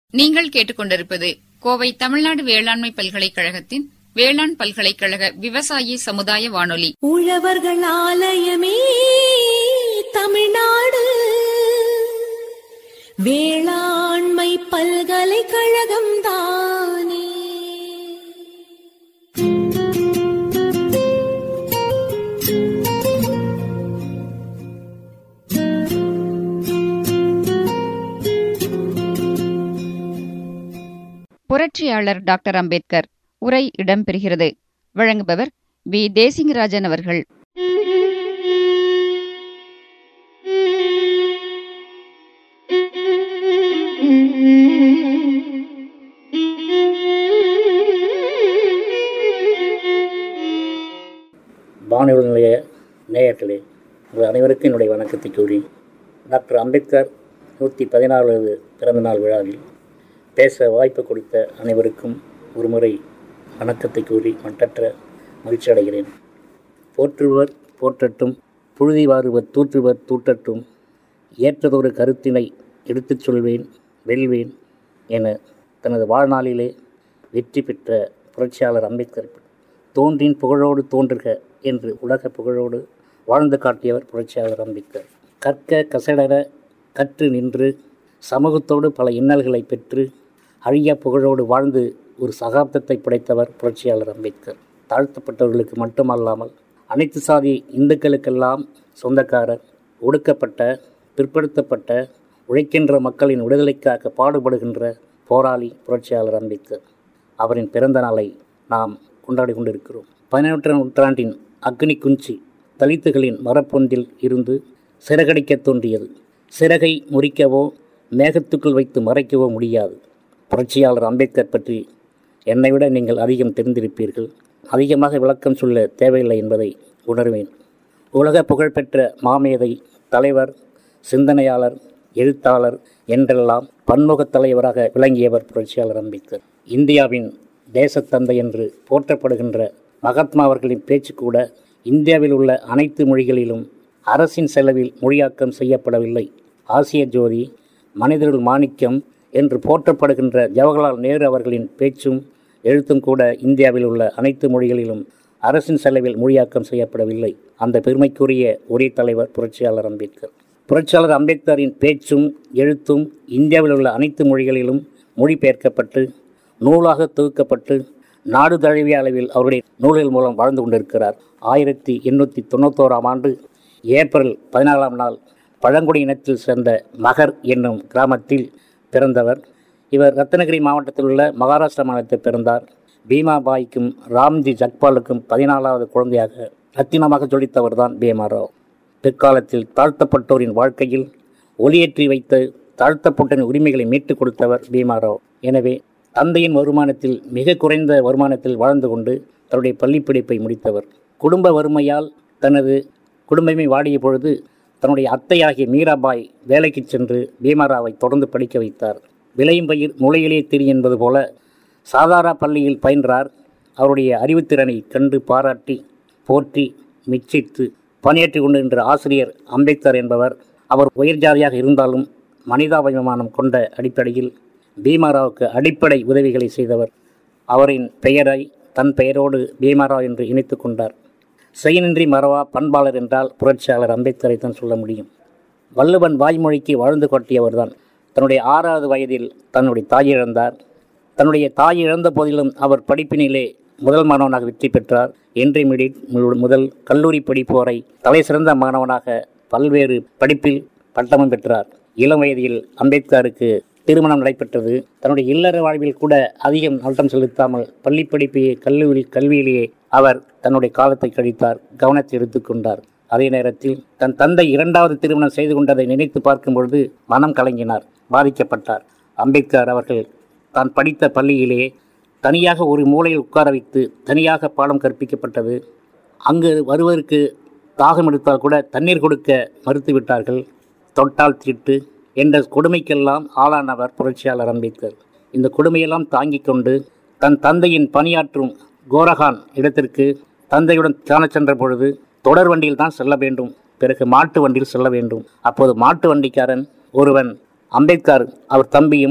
நீங்கள் கேட்டுக்கொண்டிருப்பது கோவை தமிழ்நாடு வேளாண்மை பல்கலைக்கழகத்தின் வேளாண் பல்கலைக்கழக விவசாயி சமுதாய வானொலி உழவர்கள் ஆலயமே தமிழ்நாடு வேளாண்மை பல்கலைக்கழகம் தானே புரட்சியாளர் டாக்டர் அம்பேத்கர் உரை இடம்பெறுகிறது வழங்குபவர் வி தேசிங்கராஜன் அவர்கள் வானொலி நிலைய நேயர்களே உங்கள் அனைவருக்கும் என்னுடைய வணக்கத்தை கூறி டாக்டர் அம்பேத்கர் நூற்றி பதினாறாவது பிறந்தநாள் விழாவில் பேச வாய்ப்பு கொடுத்த அனைவருக்கும் ஒருமுறை வணக்கத்தை கூறி மட்டற்ற மகிழ்ச்சி அடைகிறேன் போற்றுவர் போற்றட்டும் புழுதி வாருவர் தூற்றுவர் தூற்றட்டும் ஏற்றதொரு கருத்தினை எடுத்துச் சொல்வேன் வெல்வேன் என தனது வாழ்நாளிலே வெற்றி பெற்ற புரட்சியாளர் அம்பேத்கர் தோன்றின் புகழோடு தோன்றுக என்று உலக புகழோடு வாழ்ந்து காட்டியவர் புரட்சியாளர் அம்பேத்கர் கற்க கசடர கற்று நின்று சமூகத்தோடு பல இன்னல்களை பெற்று அழியா புகழோடு வாழ்ந்து ஒரு சகாப்தத்தை படைத்தவர் புரட்சியாளர் அம்பேத்கர் தாழ்த்தப்பட்டவர்களுக்கு மட்டுமல்லாமல் அனைத்து சாதி இந்துக்களுக்கெல்லாம் சொந்தக்காரர் ஒடுக்கப்பட்ட பிற்படுத்தப்பட்ட உழைக்கின்ற மக்களின் விடுதலைக்காக பாடுபடுகின்ற போராளி புரட்சியாளர் அம்பேத்கர் அவரின் பிறந்த நாளை நாம் கொண்டாடி கொண்டிருக்கிறோம் பதினெட்டாம் நூற்றாண்டின் அக்னி குஞ்சி தலித்துகளின் மரப்பொந்தில் இருந்து சிறகடிக்க தோன்றியது சிறகை முறிக்கவோ மேகத்துக்குள் வைத்து மறைக்கவோ முடியாது புரட்சியாளர் அம்பேத்கர் பற்றி என்னை விட நீங்கள் அதிகம் தெரிந்திருப்பீர்கள் அதிகமாக விளக்கம் சொல்ல தேவையில்லை என்பதை உணர்வேன் உலக புகழ்பெற்ற மாமேதை தலைவர் சிந்தனையாளர் எழுத்தாளர் என்றெல்லாம் பன்முகத் தலைவராக விளங்கியவர் புரட்சியாளர் அம்பேத்கர் இந்தியாவின் தேசத்தந்தை என்று போற்றப்படுகின்ற மகாத்மா அவர்களின் பேச்சு கூட இந்தியாவில் உள்ள அனைத்து மொழிகளிலும் அரசின் செலவில் மொழியாக்கம் செய்யப்படவில்லை ஆசிய ஜோதி மனிதர்கள் மாணிக்கம் என்று போற்றப்படுகின்ற ஜவஹர்லால் நேரு அவர்களின் பேச்சும் எழுத்தும் கூட இந்தியாவில் உள்ள அனைத்து மொழிகளிலும் அரசின் செலவில் மொழியாக்கம் செய்யப்படவில்லை அந்த பெருமைக்குரிய ஒரே தலைவர் புரட்சியாளர் அம்பேத்கர் புரட்சியாளர் அம்பேத்கரின் பேச்சும் எழுத்தும் இந்தியாவில் உள்ள அனைத்து மொழிகளிலும் மொழிபெயர்க்கப்பட்டு நூலாக தொகுக்கப்பட்டு நாடு தழுவிய அளவில் அவருடைய நூல்கள் மூலம் வாழ்ந்து கொண்டிருக்கிறார் ஆயிரத்தி எண்ணூற்றி தொண்ணூத்தோராம் ஆண்டு ஏப்ரல் பதினாலாம் நாள் பழங்குடி இனத்தில் சேர்ந்த மகர் என்னும் கிராமத்தில் பிறந்தவர் இவர் ரத்னகிரி மாவட்டத்தில் உள்ள மகாராஷ்டிரா மாநிலத்தில் பிறந்தார் பீமாபாய்க்கும் ராம்ஜி ஜக்பாலுக்கும் பதினாலாவது குழந்தையாக ரத்தினமாக ஜொலித்தவர்தான் பீமாராவ் பிற்காலத்தில் தாழ்த்தப்பட்டோரின் வாழ்க்கையில் ஒளியேற்றி வைத்து தாழ்த்தப்பட்டோரின் உரிமைகளை மீட்டுக் கொடுத்தவர் பீமாராவ் எனவே தந்தையின் வருமானத்தில் மிக குறைந்த வருமானத்தில் வாழ்ந்து கொண்டு தன்னுடைய பள்ளிப்படிப்பை முடித்தவர் குடும்ப வறுமையால் தனது குடும்பமே வாடிய பொழுது தன்னுடைய அத்தையாகிய மீராபாய் வேலைக்கு சென்று பீமாராவை தொடர்ந்து படிக்க வைத்தார் விளையும் பயிர் முளையிலே திரி என்பது போல சாதாரண பள்ளியில் பயின்றார் அவருடைய அறிவுத்திறனை கண்டு பாராட்டி போற்றி மிச்சித்து பணியாற்றி கொண்டிருந்த ஆசிரியர் அம்பேத்கர் என்பவர் அவர் உயர் ஜாதியாக இருந்தாலும் மனிதாபிமானம் கொண்ட அடிப்படையில் பீமாராவுக்கு அடிப்படை உதவிகளை செய்தவர் அவரின் பெயரை தன் பெயரோடு பீமாராவ் என்று இணைத்து கொண்டார் செயனின்றி மறவா பண்பாளர் என்றால் புரட்சியாளர் அம்பேத்கரை தான் சொல்ல முடியும் வள்ளுவன் வாய்மொழிக்கு வாழ்ந்து காட்டியவர்தான் தன்னுடைய ஆறாவது வயதில் தன்னுடைய தாய் இழந்தார் தன்னுடைய தாய் இழந்த போதிலும் அவர் படிப்பினிலே முதல் மாணவனாக வெற்றி பெற்றார் இன்டர்மீடியட் முதல் கல்லூரி படிப்போரை தலை சிறந்த மாணவனாக பல்வேறு படிப்பில் பட்டமும் பெற்றார் இளம் வயதில் அம்பேத்கருக்கு திருமணம் நடைபெற்றது தன்னுடைய இல்லற வாழ்வில் கூட அதிகம் நாட்டம் செலுத்தாமல் பள்ளி படிப்பையே கல்லூரி கல்வியிலேயே அவர் தன்னுடைய காலத்தை கழித்தார் கவனத்தை எடுத்துக்கொண்டார் அதே நேரத்தில் தன் தந்தை இரண்டாவது திருமணம் செய்து கொண்டதை நினைத்து பார்க்கும் பொழுது மனம் கலங்கினார் பாதிக்கப்பட்டார் அம்பேத்கர் அவர்கள் தான் படித்த பள்ளியிலே தனியாக ஒரு மூலையில் உட்கார வைத்து தனியாக பாடம் கற்பிக்கப்பட்டது அங்கு வருவதற்கு தாகம் எடுத்தால் கூட தண்ணீர் கொடுக்க மறுத்துவிட்டார்கள் தொட்டால் திட்டு என்ற கொடுமைக்கெல்லாம் ஆளானவர் புரட்சியாளர் அம்பேத்கர் இந்த கொடுமையெல்லாம் தாங்கிக் கொண்டு தன் தந்தையின் பணியாற்றும் கோரகான் இடத்திற்கு தந்தையுடன் காணச் சென்ற பொழுது தொடர் வண்டியில் தான் செல்ல வேண்டும் பிறகு மாட்டு வண்டியில் செல்ல வேண்டும் அப்போது மாட்டு வண்டிக்காரன் ஒருவன் அம்பேத்கர் அவர் தம்பியும்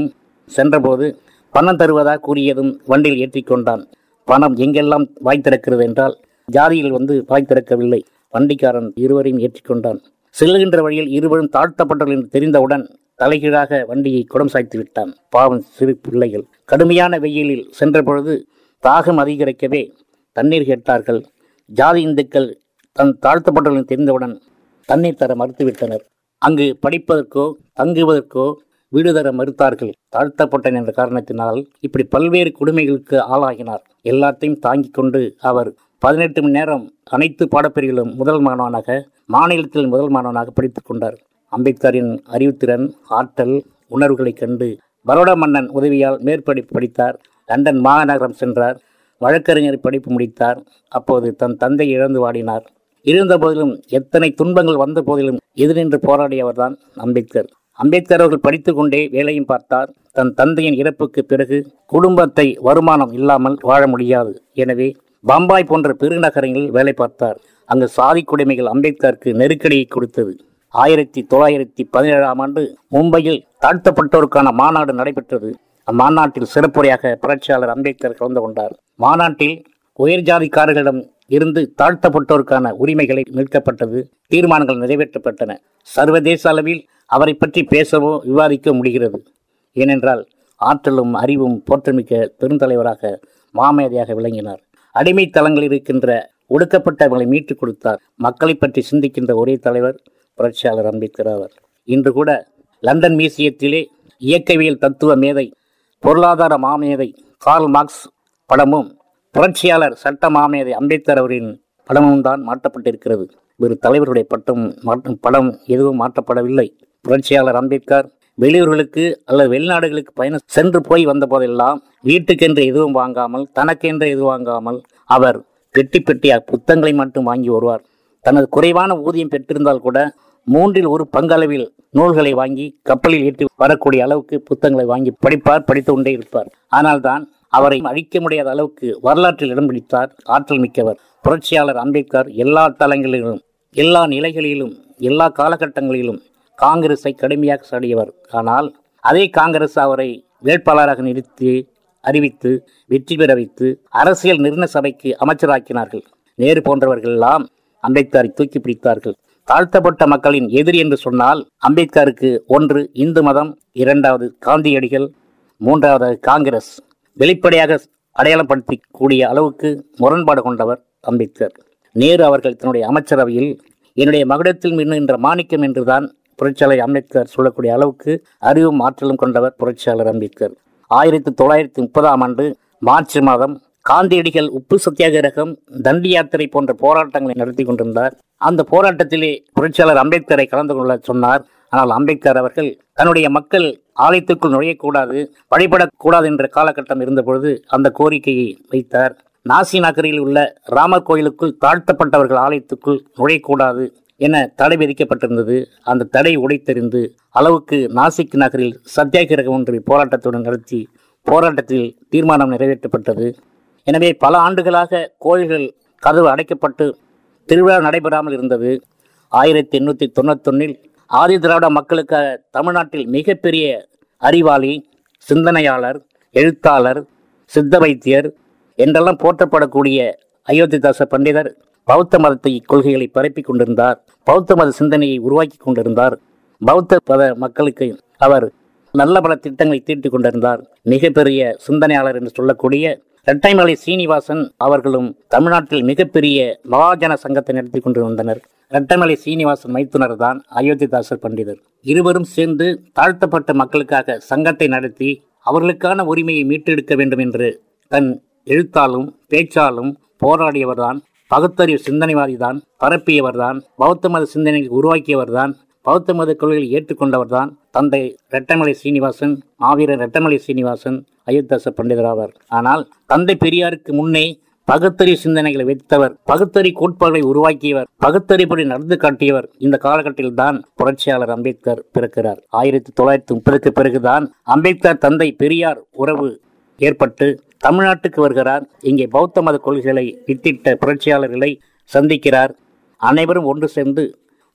சென்றபோது பணம் தருவதாக கூறியதும் வண்டியில் ஏற்றிக்கொண்டான் பணம் எங்கெல்லாம் வாய் திறக்கிறது என்றால் ஜாதியில் வந்து வாய் திறக்கவில்லை வண்டிக்காரன் இருவரையும் ஏற்றிக்கொண்டான் செல்லுகின்ற வழியில் இருவரும் தாழ்த்தப்பட்டவர்கள் என்று தெரிந்தவுடன் தலைகீழாக வண்டியை குடம் சாய்த்து விட்டான் பாவம் சிறு பிள்ளைகள் கடுமையான வெயிலில் சென்ற பொழுது தாகம் அதிகரிக்கவே தண்ணீர் கேட்டார்கள் ஜாதி இந்துக்கள் தன் தாழ்த்தப்பட்டவர்கள் தெரிந்தவுடன் தண்ணீர் தர மறுத்துவிட்டனர் அங்கு படிப்பதற்கோ தங்குவதற்கோ வீடு தர மறுத்தார்கள் தாழ்த்தப்பட்டேன் என்ற காரணத்தினால் இப்படி பல்வேறு கொடுமைகளுக்கு ஆளாகினார் எல்லாத்தையும் தாங்கிக் கொண்டு அவர் பதினெட்டு மணி நேரம் அனைத்து பாடப்பிரிவிலும் முதல் மாணவனாக மாநிலத்தில் முதல் மாணவனாக படித்துக் கொண்டார் அம்பேத்கரின் அறிவுத்திறன் ஆற்றல் உணர்வுகளைக் கண்டு பரோடா மன்னன் உதவியால் மேற்படிப்பு படித்தார் லண்டன் மாநகரம் சென்றார் வழக்கறிஞர் படிப்பு முடித்தார் அப்போது தன் தந்தை இழந்து வாடினார் இருந்த போதிலும் எத்தனை துன்பங்கள் வந்த போதிலும் எதிரின்று போராடியவர்தான் அம்பேத்கர் அம்பேத்கர் அவர்கள் படித்துக் கொண்டே வேலையும் பார்த்தார் தன் தந்தையின் இறப்புக்கு பிறகு குடும்பத்தை வருமானம் இல்லாமல் வாழ முடியாது எனவே பம்பாய் போன்ற பெருநகரங்களில் வேலை பார்த்தார் அங்கு சாதி குடிமைகள் அம்பேத்கருக்கு நெருக்கடியை கொடுத்தது ஆயிரத்தி தொள்ளாயிரத்தி பதினேழாம் ஆண்டு மும்பையில் தாழ்த்தப்பட்டோருக்கான மாநாடு நடைபெற்றது அம்மாநாட்டில் சிறப்புரையாக புரட்சியாளர் அம்பேத்கர் கலந்து கொண்டார் மாநாட்டில் உயர் ஜாதிக்காரர்களிடம் இருந்து தாழ்த்தப்பட்டோருக்கான உரிமைகளை மீட்கப்பட்டது தீர்மானங்கள் நிறைவேற்றப்பட்டன சர்வதேச அளவில் அவரை பற்றி பேசவோ விவாதிக்க முடிகிறது ஏனென்றால் ஆற்றலும் அறிவும் போற்றமிக்க பெருந்தலைவராக மாமேதையாக விளங்கினார் அடிமை தளங்களில் இருக்கின்ற ஒடுக்கப்பட்டவர்களை மீட்டுக் கொடுத்தார் மக்களை பற்றி சிந்திக்கின்ற ஒரே தலைவர் புரட்சியாளர் அம்பேத்கர் ஆவார் இன்று கூட லண்டன் மியூசியத்திலே இயக்கவியல் தத்துவ மேதை பொருளாதார மாமேதை கார்ல் மார்க்ஸ் படமும் புரட்சியாளர் சட்ட மாமேதை அம்பேத்கர் அவரின் படமும் தான் மாற்றப்பட்டிருக்கிறது வேறு தலைவருடைய பட்டம் மாற்றம் படம் எதுவும் மாற்றப்படவில்லை புரட்சியாளர் அம்பேத்கர் வெளியூர்களுக்கு அல்லது வெளிநாடுகளுக்கு பயணம் சென்று போய் வந்த போதெல்லாம் வீட்டுக்கென்று எதுவும் வாங்காமல் தனக்கென்று எதுவும் வாங்காமல் அவர் பெட்டி பெட்டியாக புத்தகங்களை மட்டும் வாங்கி வருவார் தனது குறைவான ஊதியம் பெற்றிருந்தால் கூட மூன்றில் ஒரு பங்களவில் நூல்களை வாங்கி கப்பலில் ஏற்றி வரக்கூடிய அளவுக்கு புத்தகங்களை வாங்கி படிப்பார் படித்து கொண்டே இருப்பார் ஆனால்தான் அவரை அழிக்க முடியாத அளவுக்கு வரலாற்றில் இடம் பிடித்தார் ஆற்றல் மிக்கவர் புரட்சியாளர் அம்பேத்கர் எல்லா தளங்களிலும் எல்லா நிலைகளிலும் எல்லா காலகட்டங்களிலும் காங்கிரஸை கடுமையாக சாடியவர் ஆனால் அதே காங்கிரஸ் அவரை வேட்பாளராக நிறுத்தி அறிவித்து வெற்றி பெற வைத்து அரசியல் நிர்ணய சபைக்கு அமைச்சராக்கினார்கள் நேரு போன்றவர்கள் எல்லாம் அம்பேத்கரை தூக்கி பிடித்தார்கள் தாழ்த்தப்பட்ட மக்களின் எதிரி என்று சொன்னால் அம்பேத்கருக்கு ஒன்று இந்து மதம் இரண்டாவது காந்தியடிகள் மூன்றாவது காங்கிரஸ் வெளிப்படையாக அடையாளப்படுத்தி கூடிய அளவுக்கு முரண்பாடு கொண்டவர் அம்பேத்கர் நேரு அவர்கள் தன்னுடைய அமைச்சரவையில் என்னுடைய மகுடத்தில் மின்னுகின்ற மாணிக்கம் என்றுதான் புரட்சியாளர் அம்பேத்கர் சொல்லக்கூடிய அளவுக்கு அறிவும் ஆற்றலும் கொண்டவர் புரட்சியாளர் அம்பேத்கர் ஆயிரத்தி தொள்ளாயிரத்தி முப்பதாம் ஆண்டு மார்ச் மாதம் காந்தியடிகள் உப்பு சத்தியாகிரகம் தண்டி யாத்திரை போன்ற போராட்டங்களை நடத்தி கொண்டிருந்தார் அந்த போராட்டத்திலே புரட்சியாளர் அம்பேத்கரை கலந்து கொள்ள சொன்னார் ஆனால் அம்பேத்கர் அவர்கள் தன்னுடைய மக்கள் ஆலயத்துக்குள் நுழையக்கூடாது வழிபடக்கூடாது என்ற காலகட்டம் இருந்தபொழுது அந்த கோரிக்கையை வைத்தார் நாசி நகரில் உள்ள ராமர் கோயிலுக்குள் தாழ்த்தப்பட்டவர்கள் ஆலயத்துக்குள் நுழையக்கூடாது என தடை விதிக்கப்பட்டிருந்தது அந்த தடை உடைத்தெறிந்து அளவுக்கு நாசிக் நகரில் சத்தியாகிரகம் ஒன்று போராட்டத்துடன் நடத்தி போராட்டத்தில் தீர்மானம் நிறைவேற்றப்பட்டது எனவே பல ஆண்டுகளாக கோயில்கள் கதவு அடைக்கப்பட்டு திருவிழா நடைபெறாமல் இருந்தது ஆயிரத்தி எண்ணூற்றி தொண்ணூத்தொன்னில் ஆதி திராவிட மக்களுக்காக தமிழ்நாட்டில் மிகப்பெரிய அறிவாளி சிந்தனையாளர் எழுத்தாளர் சித்த வைத்தியர் என்றெல்லாம் போற்றப்படக்கூடிய அயோத்திதாச பண்டிதர் பௌத்த மதத்தை கொள்கைகளை பரப்பிக் கொண்டிருந்தார் பௌத்த மத சிந்தனையை உருவாக்கி கொண்டிருந்தார் பௌத்த மத மக்களுக்கு அவர் நல்ல பல திட்டங்களை தீட்டிக் கொண்டிருந்தார் மிகப்பெரிய சிந்தனையாளர் என்று சொல்லக்கூடிய இரட்டைமலை சீனிவாசன் அவர்களும் தமிழ்நாட்டில் மிகப்பெரிய மகாஜன சங்கத்தை நடத்தி கொண்டு வந்தனர் இரட்டைமலை சீனிவாசன் மைத்துனர் தான் அயோத்திதாசர் பண்டிதர் இருவரும் சேர்ந்து தாழ்த்தப்பட்ட மக்களுக்காக சங்கத்தை நடத்தி அவர்களுக்கான உரிமையை மீட்டெடுக்க வேண்டும் என்று தன் எழுத்தாலும் பேச்சாலும் போராடியவர்தான் பகுத்தறிவு சிந்தனைவாதிதான் பரப்பியவர்தான் பௌத்த மத சிந்தனையை உருவாக்கியவர்தான் பௌத்த மத கொள்கைகளை ஏற்றுக்கொண்டவர்தான் தந்தை ரெட்டமலை சீனிவாசன் மாவீரர் ரெட்டமலை சீனிவாசன் அயோத்தாச பண்டிதர் ஆவார் ஆனால் தந்தை பெரியாருக்கு முன்னே பகுத்தறிவு சிந்தனைகளை வைத்தவர் பகுத்தறி கோட்பாடுகளை உருவாக்கியவர் பகுத்தறிப்படி நடந்து காட்டியவர் இந்த காலகட்டத்தில் தான் புரட்சியாளர் அம்பேத்கர் பிறக்கிறார் ஆயிரத்தி தொள்ளாயிரத்தி முப்பதுக்கு பிறகுதான் அம்பேத்கர் தந்தை பெரியார் உறவு ஏற்பட்டு தமிழ்நாட்டுக்கு வருகிறார் இங்கே பௌத்த மத கொள்கைகளை வித்திட்ட புரட்சியாளர்களை சந்திக்கிறார் அனைவரும் ஒன்று சேர்ந்து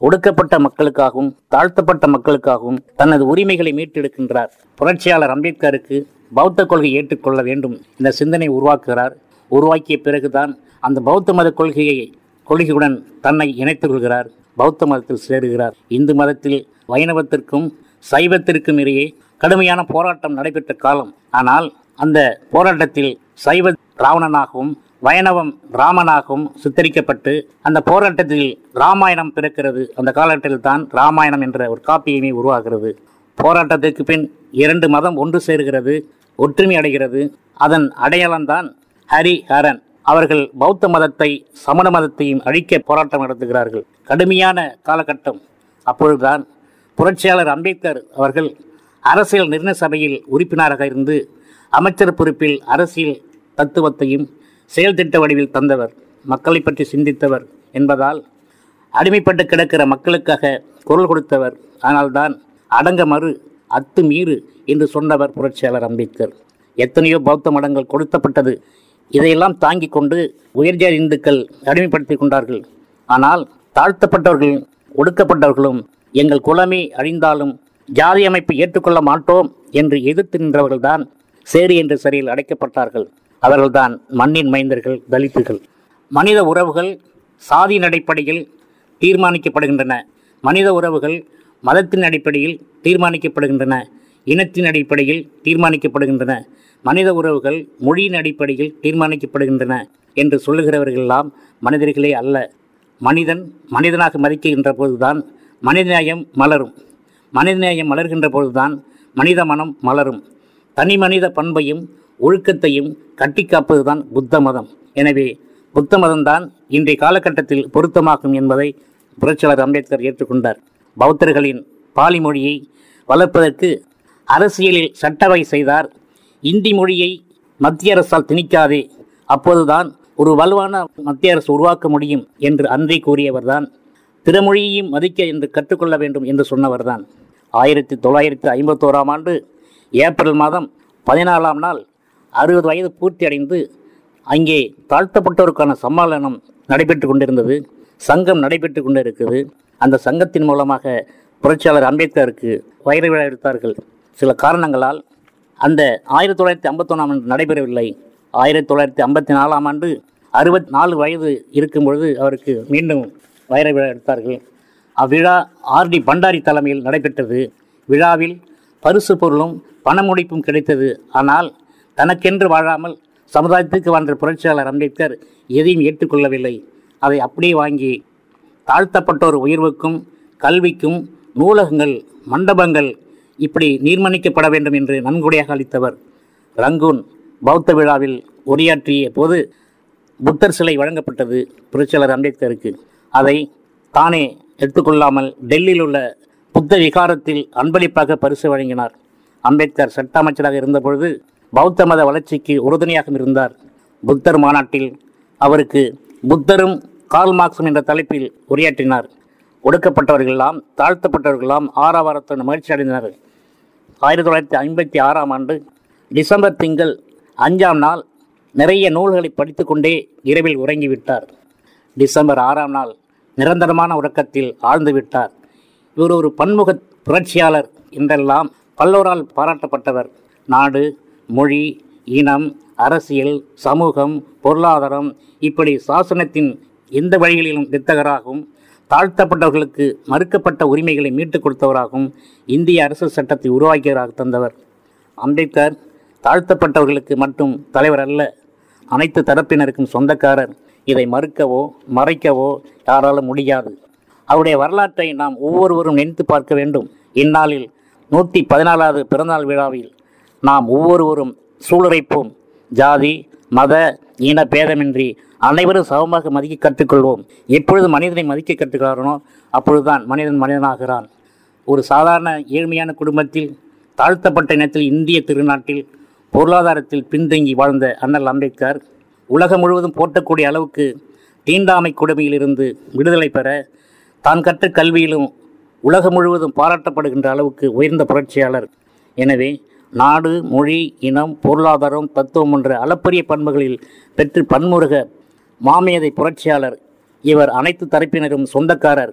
ஒடுக்கப்பட்ட மக்களுக்காகவும் தாழ்த்தப்பட்ட மக்களுக்காகவும் தனது உரிமைகளை மீட்டெடுக்கின்றார் புரட்சியாளர் அம்பேத்கருக்கு பௌத்த கொள்கை ஏற்றுக்கொள்ள வேண்டும் என்ற சிந்தனை உருவாக்குகிறார் உருவாக்கிய பிறகுதான் அந்த பௌத்த மத கொள்கையை கொள்கையுடன் தன்னை இணைத்துக் கொள்கிறார் பௌத்த மதத்தில் சேருகிறார் இந்து மதத்தில் வைணவத்திற்கும் சைவத்திற்கும் இடையே கடுமையான போராட்டம் நடைபெற்ற காலம் ஆனால் அந்த போராட்டத்தில் சைவ ராவணனாகவும் வைணவம் ராமனாகவும் சித்தரிக்கப்பட்டு அந்த போராட்டத்தில் ராமாயணம் பிறக்கிறது அந்த காலகட்டத்தில் தான் ராமாயணம் என்ற ஒரு காப்பியமே உருவாகிறது போராட்டத்திற்கு பின் இரண்டு மதம் ஒன்று சேருகிறது ஒற்றுமை அடைகிறது அதன் அடையாளம்தான் ஹரி ஹரன் அவர்கள் பௌத்த மதத்தை சமண மதத்தையும் அழிக்க போராட்டம் நடத்துகிறார்கள் கடுமையான காலகட்டம் அப்பொழுதுதான் புரட்சியாளர் அம்பேத்கர் அவர்கள் அரசியல் நிர்ணய சபையில் உறுப்பினராக இருந்து அமைச்சர் பொறுப்பில் அரசியல் தத்துவத்தையும் செயல் திட்ட வடிவில் தந்தவர் மக்களை பற்றி சிந்தித்தவர் என்பதால் அடிமைப்பட்டு கிடக்கிற மக்களுக்காக குரல் கொடுத்தவர் ஆனால்தான் அடங்க மறு அத்து மீறு என்று சொன்னவர் புரட்சியாளர் அம்பேத்கர் எத்தனையோ பௌத்த மடங்கள் கொடுத்தப்பட்டது இதையெல்லாம் தாங்கிக் கொண்டு உயர்ஜாதி இந்துக்கள் அடிமைப்படுத்திக் கொண்டார்கள் ஆனால் தாழ்த்தப்பட்டவர்கள் ஒடுக்கப்பட்டவர்களும் எங்கள் குலமே அழிந்தாலும் ஜாதி அமைப்பை ஏற்றுக்கொள்ள மாட்டோம் என்று எதிர்த்து நின்றவர்கள்தான் சேரி என்ற சிறையில் அடைக்கப்பட்டார்கள் அவர்கள்தான் மண்ணின் மைந்தர்கள் தலித்துகள் மனித உறவுகள் சாதியின் அடிப்படையில் தீர்மானிக்கப்படுகின்றன மனித உறவுகள் மதத்தின் அடிப்படையில் தீர்மானிக்கப்படுகின்றன இனத்தின் அடிப்படையில் தீர்மானிக்கப்படுகின்றன மனித உறவுகள் மொழியின் அடிப்படையில் தீர்மானிக்கப்படுகின்றன என்று சொல்லுகிறவர்களெல்லாம் மனிதர்களே அல்ல மனிதன் மனிதனாக மதிக்கின்ற போதுதான் மனிதநேயம் மலரும் மனிதநேயம் மலர்கின்ற பொழுதுதான் மனித மனம் மலரும் தனி மனித பண்பையும் ஒழுக்கத்தையும் கட்டி காப்பதுதான் புத்த மதம் எனவே புத்த மதம்தான் இன்றைய காலகட்டத்தில் பொருத்தமாகும் என்பதை புரட்சியாளர் அம்பேத்கர் ஏற்றுக்கொண்டார் பௌத்தர்களின் பாலி மொழியை வளர்ப்பதற்கு அரசியலில் சட்டவை செய்தார் இந்தி மொழியை மத்திய அரசால் திணிக்காதே அப்போதுதான் ஒரு வலுவான மத்திய அரசு உருவாக்க முடியும் என்று அன்றே கூறியவர்தான் பிற மொழியையும் மதிக்க என்று கற்றுக்கொள்ள வேண்டும் என்று சொன்னவர்தான் ஆயிரத்தி தொள்ளாயிரத்தி ஐம்பத்தோராம் ஆண்டு ஏப்ரல் மாதம் பதினாலாம் நாள் அறுபது வயது பூர்த்தி அடைந்து அங்கே தாழ்த்தப்பட்டோருக்கான சம்மேளனம் நடைபெற்று கொண்டிருந்தது சங்கம் நடைபெற்று கொண்டு இருக்குது அந்த சங்கத்தின் மூலமாக புரட்சியாளர் அம்பேத்கருக்கு வைர விழா எடுத்தார்கள் சில காரணங்களால் அந்த ஆயிரத்தி தொள்ளாயிரத்தி ஐம்பத்தொன்னாம் ஆண்டு நடைபெறவில்லை ஆயிரத்தி தொள்ளாயிரத்தி ஐம்பத்தி நாலாம் ஆண்டு அறுபத்தி நாலு வயது இருக்கும் பொழுது அவருக்கு மீண்டும் வைர விழா எடுத்தார்கள் அவ்விழா ஆர்டி பண்டாரி தலைமையில் நடைபெற்றது விழாவில் பரிசு பொருளும் பணமுடிப்பும் கிடைத்தது ஆனால் தனக்கென்று வாழாமல் சமுதாயத்துக்கு வாழ்ந்த புரட்சியாளர் அம்பேத்கர் எதையும் ஏற்றுக்கொள்ளவில்லை அதை அப்படியே வாங்கி தாழ்த்தப்பட்டோர் உயர்வுக்கும் கல்விக்கும் நூலகங்கள் மண்டபங்கள் இப்படி நிர்மணிக்கப்பட வேண்டும் என்று நன்கொடையாக அளித்தவர் ரங்கூன் பௌத்த விழாவில் உரையாற்றிய போது புத்தர் சிலை வழங்கப்பட்டது புரட்சியாளர் அம்பேத்கருக்கு அதை தானே எடுத்துக்கொள்ளாமல் டெல்லியில் உள்ள புத்த விகாரத்தில் அன்பளிப்பாக பரிசு வழங்கினார் அம்பேத்கர் சட்ட அமைச்சராக இருந்தபொழுது பௌத்த மத வளர்ச்சிக்கு உறுதுணையாக இருந்தார் புத்தர் மாநாட்டில் அவருக்கு புத்தரும் கார்ல் மார்க்சும் என்ற தலைப்பில் உரையாற்றினார் ஒடுக்கப்பட்டவர்களெல்லாம் தாழ்த்தப்பட்டவர்களெல்லாம் ஆறாவாரத்துடன் மகிழ்ச்சி அடைந்தனர் ஆயிரத்தி தொள்ளாயிரத்தி ஐம்பத்தி ஆறாம் ஆண்டு டிசம்பர் திங்கள் அஞ்சாம் நாள் நிறைய நூல்களை படித்துக்கொண்டே இரவில் உறங்கிவிட்டார் டிசம்பர் ஆறாம் நாள் நிரந்தரமான உறக்கத்தில் ஆழ்ந்து விட்டார் இவர் ஒரு பன்முக புரட்சியாளர் என்றெல்லாம் பல்லோரால் பாராட்டப்பட்டவர் நாடு மொழி இனம் அரசியல் சமூகம் பொருளாதாரம் இப்படி சாசனத்தின் எந்த வழிகளிலும் வித்தகராகவும் தாழ்த்தப்பட்டவர்களுக்கு மறுக்கப்பட்ட உரிமைகளை மீட்டுக் கொடுத்தவராகவும் இந்திய அரசு சட்டத்தை உருவாக்கியவராக தந்தவர் அம்பேத்கர் தாழ்த்தப்பட்டவர்களுக்கு மட்டும் தலைவர் அல்ல அனைத்து தரப்பினருக்கும் சொந்தக்காரர் இதை மறுக்கவோ மறைக்கவோ யாராலும் முடியாது அவருடைய வரலாற்றை நாம் ஒவ்வொருவரும் நினைத்து பார்க்க வேண்டும் இந்நாளில் நூற்றி பதினாலாவது பிறந்தநாள் விழாவில் நாம் ஒவ்வொருவரும் சூளுரைப்போம் ஜாதி மத இன பேதமின்றி அனைவரும் சமமாக மதிக்க கற்றுக்கொள்வோம் எப்பொழுது மனிதனை மதிக்க கற்றுக்கிறானோ அப்பொழுதுதான் மனிதன் மனிதனாகிறான் ஒரு சாதாரண ஏழ்மையான குடும்பத்தில் தாழ்த்தப்பட்ட இனத்தில் இந்திய திருநாட்டில் பொருளாதாரத்தில் பின்தங்கி வாழ்ந்த அண்ணல் அம்பேத்கர் உலகம் முழுவதும் போற்றக்கூடிய அளவுக்கு தீண்டாமை கொடுமையிலிருந்து விடுதலை பெற தான் கற்ற கல்வியிலும் உலகம் முழுவதும் பாராட்டப்படுகின்ற அளவுக்கு உயர்ந்த புரட்சியாளர் எனவே நாடு மொழி இனம் பொருளாதாரம் தத்துவம் என்ற அளப்பரிய பண்புகளில் பெற்று பன்முருக மாமேதை புரட்சியாளர் இவர் அனைத்து தரப்பினரும் சொந்தக்காரர்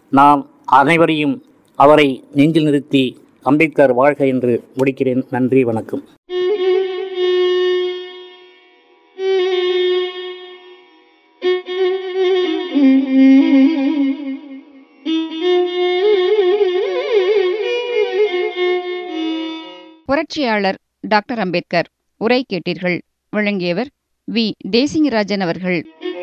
நாம் அனைவரையும் அவரை நெஞ்சில் நிறுத்தி அம்பேத்கர் வாழ்க என்று முடிக்கிறேன் நன்றி வணக்கம் புரட்சியாளர் டாக்டர் அம்பேத்கர் உரை கேட்டீர்கள் வழங்கியவர் வி தேசிங்கராஜன் அவர்கள்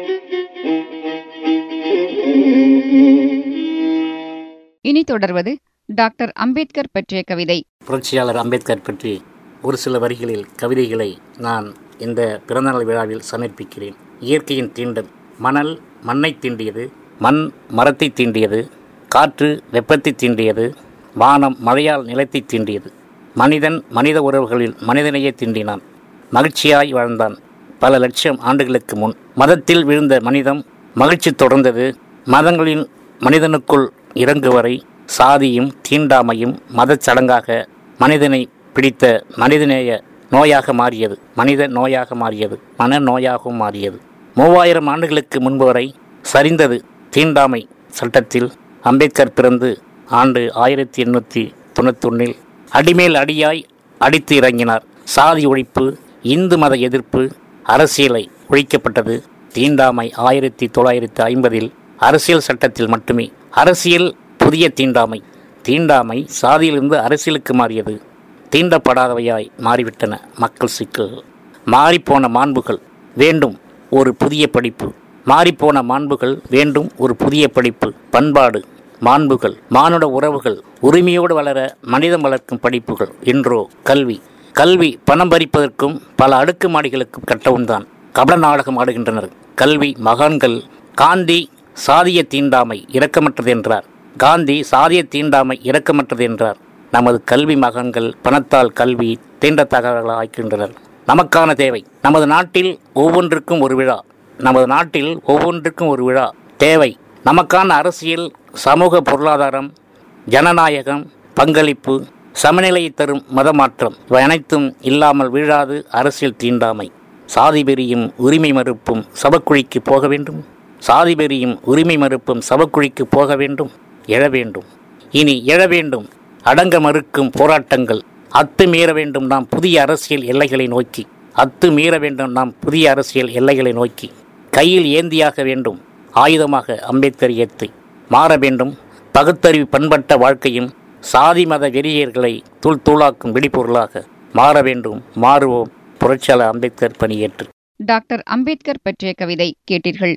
இனி தொடர்வது டாக்டர் அம்பேத்கர் பற்றிய கவிதை புரட்சியாளர் அம்பேத்கர் பற்றி ஒரு சில வரிகளில் கவிதைகளை நான் இந்த பிறந்தநாள் விழாவில் சமர்ப்பிக்கிறேன் இயற்கையின் தீண்டல் மணல் மண்ணை தீண்டியது மண் மரத்தை தீண்டியது காற்று வெப்பத்தை தீண்டியது வானம் மழையால் நிலத்தை தீண்டியது மனிதன் மனித உறவுகளில் மனிதனையே தீண்டினான் மகிழ்ச்சியாய் வாழ்ந்தான் பல லட்சம் ஆண்டுகளுக்கு முன் மதத்தில் விழுந்த மனிதம் மகிழ்ச்சி தொடர்ந்தது மதங்களின் மனிதனுக்குள் இறங்குவரை சாதியும் தீண்டாமையும் மதச் சடங்காக மனிதனை பிடித்த மனிதநேய நோயாக மாறியது மனித நோயாக மாறியது மன நோயாகவும் மாறியது மூவாயிரம் ஆண்டுகளுக்கு முன்பு வரை சரிந்தது தீண்டாமை சட்டத்தில் அம்பேத்கர் பிறந்து ஆண்டு ஆயிரத்தி எண்ணூற்றி தொண்ணூத்தொன்னில் அடிமேல் அடியாய் அடித்து இறங்கினார் சாதி ஒழிப்பு இந்து மத எதிர்ப்பு அரசியலை ஒழிக்கப்பட்டது தீண்டாமை ஆயிரத்தி தொள்ளாயிரத்தி ஐம்பதில் அரசியல் சட்டத்தில் மட்டுமே அரசியல் புதிய தீண்டாமை தீண்டாமை சாதியிலிருந்து அரசியலுக்கு மாறியது தீண்டப்படாதவையாய் மாறிவிட்டன மக்கள் சிக்கல்கள் மாறிப்போன மாண்புகள் வேண்டும் ஒரு புதிய படிப்பு மாறிப்போன மாண்புகள் வேண்டும் ஒரு புதிய படிப்பு பண்பாடு மாண்புகள் மானுட உறவுகள் உரிமையோடு வளர மனிதம் வளர்க்கும் படிப்புகள் இன்றோ கல்வி கல்வி பணம் பறிப்பதற்கும் பல அடுக்குமாடிகளுக்கும் கட்டவும்தான் கபட நாடகம் ஆடுகின்றனர் கல்வி மகான்கள் காந்தி சாதிய தீண்டாமை இரக்கமற்றது என்றார் காந்தி சாதிய தீண்டாமை இரக்கமற்றது என்றார் நமது கல்வி மகன்கள் பணத்தால் கல்வி தீண்டத்தகவல்களை ஆக்கின்றனர் நமக்கான தேவை நமது நாட்டில் ஒவ்வொன்றுக்கும் ஒரு விழா நமது நாட்டில் ஒவ்வொன்றுக்கும் ஒரு விழா தேவை நமக்கான அரசியல் சமூக பொருளாதாரம் ஜனநாயகம் பங்களிப்பு சமநிலையை தரும் மதமாற்றம் இவை அனைத்தும் இல்லாமல் வீழாது அரசியல் தீண்டாமை சாதி பெரியும் உரிமை மறுப்பும் சபக்குழிக்கு போக வேண்டும் சாதி பெரியும் உரிமை மறுப்பும் சபக்குழிக்கு போக வேண்டும் எழ வேண்டும் இனி எழ வேண்டும் அடங்க மறுக்கும் போராட்டங்கள் அத்து மீற வேண்டும் நாம் புதிய அரசியல் எல்லைகளை நோக்கி அத்து மீற வேண்டும் நாம் புதிய அரசியல் எல்லைகளை நோக்கி கையில் ஏந்தியாக வேண்டும் ஆயுதமாக அம்பேத்கர் ஏத்து மாற வேண்டும் பகுத்தறிவு பண்பட்ட வாழ்க்கையும் சாதி மத வெறியர்களை தூள் தூளாக்கும் வெடிப்பொருளாக மாற வேண்டும் மாறுவோம் புரட்சியாளர் அம்பேத்கர் பணியேற்று டாக்டர் அம்பேத்கர் பற்றிய கவிதை கேட்டீர்கள்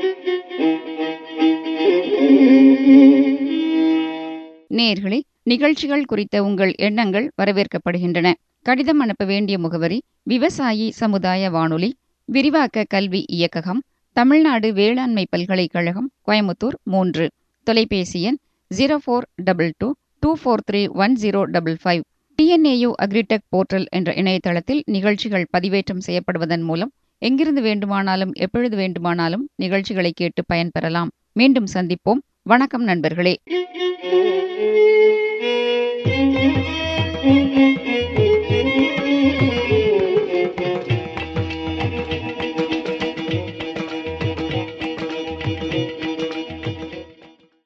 நேயர்களே நிகழ்ச்சிகள் குறித்த உங்கள் எண்ணங்கள் வரவேற்கப்படுகின்றன கடிதம் அனுப்ப வேண்டிய முகவரி விவசாயி சமுதாய வானொலி விரிவாக்க கல்வி இயக்ககம் தமிழ்நாடு வேளாண்மை பல்கலைக்கழகம் கோயமுத்தூர் மூன்று தொலைபேசி எண் zero four double two two four three one zero double five T N A U agritech portal என்ற இணையதளத்தில் நிகழ்ச்சிகள் பதிவேற்றம் செய்யப்படுவதன் மூலம் எங்கிருந்து வேண்டுமானாலும் எப்பொழுது வேண்டுமானாலும் நிகழ்ச்சிகளை கேட்டு பயன்பெறலாம் மீண்டும் சந்திப்போம் வணக்கம் நண்பர்களே Thank you.